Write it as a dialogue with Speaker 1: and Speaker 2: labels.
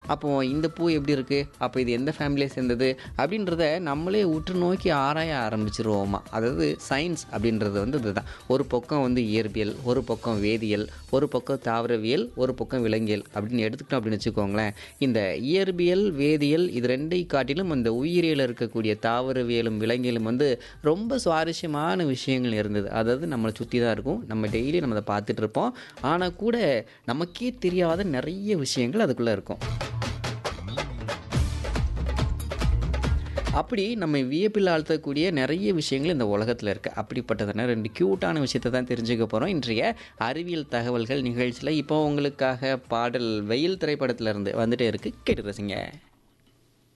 Speaker 1: அப்போ இந்த பூ எப்படி இருக்குது அப்போ இது எந்த ஃபேமிலியை சேர்ந்தது அப்படின்றத நம்மளே உற்று நோக்கி ஆராய ஆரம்பிச்சிருவோமா அதாவது சயின்ஸ் அப்படின்றது வந்து இதுதான் ஒரு பக்கம் வந்து இயற்பியல் ஒரு பக்கம் வேதியியல் ஒரு பக்கம் தாவரவியல் ஒரு பக்கம் விலங்கியல் அப்படின்னு எடுத்துக்கிட்டோம் அப்படின்னு வச்சுக்கோங்களேன் இந்த இயற்பியல் வேதியியல் இது ரெண்டை காட்டிலும் அந்த உயிரியல் இருக்கக்கூடிய தாவரவியலும் விலங்கியலும் வந்து ரொம்ப சுவாரஸ்யமான விஷயங்கள் இருந்தது அதாவது நம்மளை சுற்றி தான் இருக்கும் நம்ம டெய்லி நம்ம அதை பார்த்துட்டு இருப்போம் ஆனால் கூட நமக்கே தெரியாத நிறைய விஷயங்கள் அதுக்குள்ளே இருக்கும் அப்படி நம்ம வியப்பில் ஆழ்த்தக்கூடிய நிறைய விஷயங்கள் இந்த உலகத்தில் இருக்குது அப்படிப்பட்டதான ரெண்டு க்யூட்டான விஷயத்தை தான் தெரிஞ்சுக்க போகிறோம் இன்றைய அறிவியல் தகவல்கள் நிகழ்ச்சியில் இப்போ உங்களுக்காக பாடல் வெயில் திரைப்படத்துல இருந்து வந்துட்டே இருக்குது கேட்டு ரசிங்க